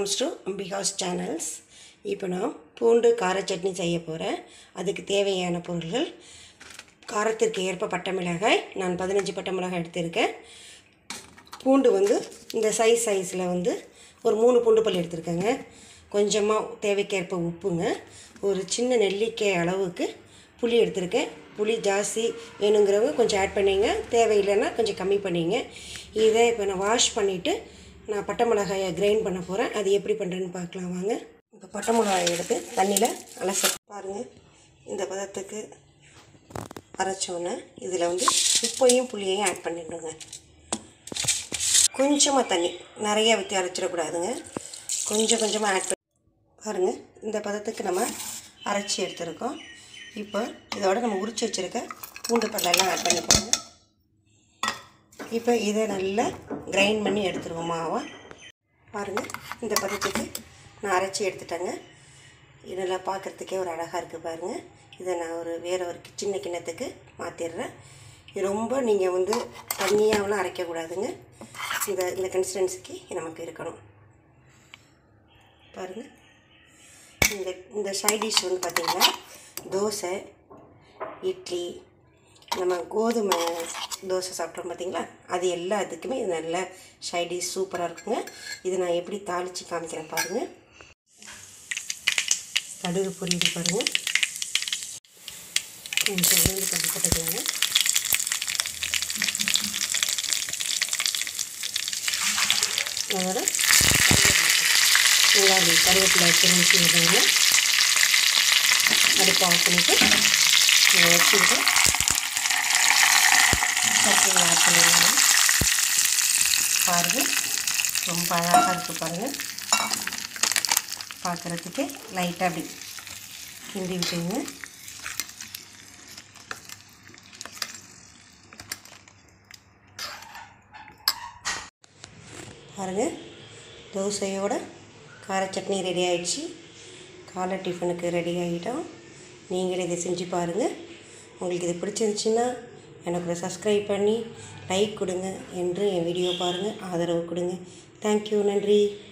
welcomes to Ambika's channels இப்போ நான் பூண்டு கார சட்னி செய்ய போகிறேன் அதுக்கு தேவையான பொருள்கள் காரத்திற்கு ஏற்ப பட்டை மிளகாய் நான் பதினஞ்சு பட்டை மிளகாய் எடுத்திருக்கேன் பூண்டு வந்து இந்த சைஸ் சைஸில் வந்து ஒரு மூணு பூண்டு பல் எடுத்திருக்கேங்க கொஞ்சமாக தேவைக்கேற்ப உப்புங்க ஒரு சின்ன நெல்லிக்காய் அளவுக்கு புளி எடுத்திருக்கேன் புளி ஜாஸ்தி வேணுங்கிறவங்க கொஞ்சம் ஆட் பண்ணிங்க தேவையில்லைன்னா கொஞ்சம் கம்மி பண்ணிங்க இதை இப்போ நான் வாஷ் பண்ணிவிட்டு நான் பட்டை மிளகாயை கிரைண்ட் பண்ண போகிறேன் அது எப்படி பண்ணுறேன்னு பார்க்கலாம் வாங்க இப்போ பட்டை மிளகாயை எடுத்து தண்ணியில் அலச பாருங்கள் இந்த பதத்துக்கு அரைச்சோன்னே இதில் வந்து உப்பையும் புளியையும் ஆட் பண்ணிவிடுங்க கொஞ்சமாக தண்ணி நிறைய ஊற்றி அரைச்சிடக்கூடாதுங்க கொஞ்சம் கொஞ்சமாக ஆட் பண்ணி பாருங்கள் இந்த பதத்துக்கு நம்ம அரைச்சி எடுத்துருக்கோம் இப்போ இதோட நம்ம உரிச்சு வச்சுருக்க பூண்டு பல்லெல்லாம் ஆட் பண்ணி போடுங்க இப்போ இதை நல்லா கிரைண்ட் பண்ணி எடுத்துருவோம் மாவை பாருங்கள் இந்த பதத்துக்கு நான் அரைச்சி எடுத்துட்டேங்க இதெல்லாம் பார்க்குறதுக்கே ஒரு அழகாக இருக்குது பாருங்கள் இதை நான் ஒரு வேறு ஒரு சின்ன கிண்ணத்துக்கு மாற்றிடுறேன் இது ரொம்ப நீங்கள் வந்து தண்ணியாகலாம் அரைக்கக்கூடாதுங்க இந்த இந்த கன்சிஸ்டன்சிக்கு நமக்கு இருக்கணும் பாருங்கள் இந்த இந்த சைட் டிஷ் வந்து பார்த்திங்கன்னா தோசை இட்லி நம்ம கோதுமை தோசை சாப்பிட்றோம் பார்த்தீங்களா அது எல்லாத்துக்குமே இது நல்ல சைட் டிஷ் சூப்பராக இருக்குங்க இதை நான் எப்படி தாளித்து காமிக்கிறேன் பாருங்கள் கடுகு பொரியுது பாருங்கள் கொஞ்சம் உளுந்து கட்டு போட்டுக்கலாங்க அதோட வெங்காயம் கருவேப்பிலை திருச்சி விடுங்க அடுப்பு ஆஃப் பண்ணிவிட்டு இதை வச்சுக்கிட்டு சட்னி ஆட் பண்ணிடலாம் பாருங்கள் ரொம்ப அழகாக இருக்குது பாருங்கள் பார்க்குறதுக்கு லைட்டாக அப்படி கிண்டி விட்டுங்க பாருங்கள் தோசையோட கார சட்னி ரெடி ஆயிடுச்சு காலை டிஃபனுக்கு ரெடி ஆகிட்டோம் நீங்களே இதை செஞ்சு பாருங்கள் உங்களுக்கு இது பிடிச்சிருந்துச்சின்னா எனக்கு ஒரு சப்ஸ்கிரைப் பண்ணி லைக் கொடுங்க என்று என் வீடியோ பாருங்கள் ஆதரவு கொடுங்க தேங்க்யூ நன்றி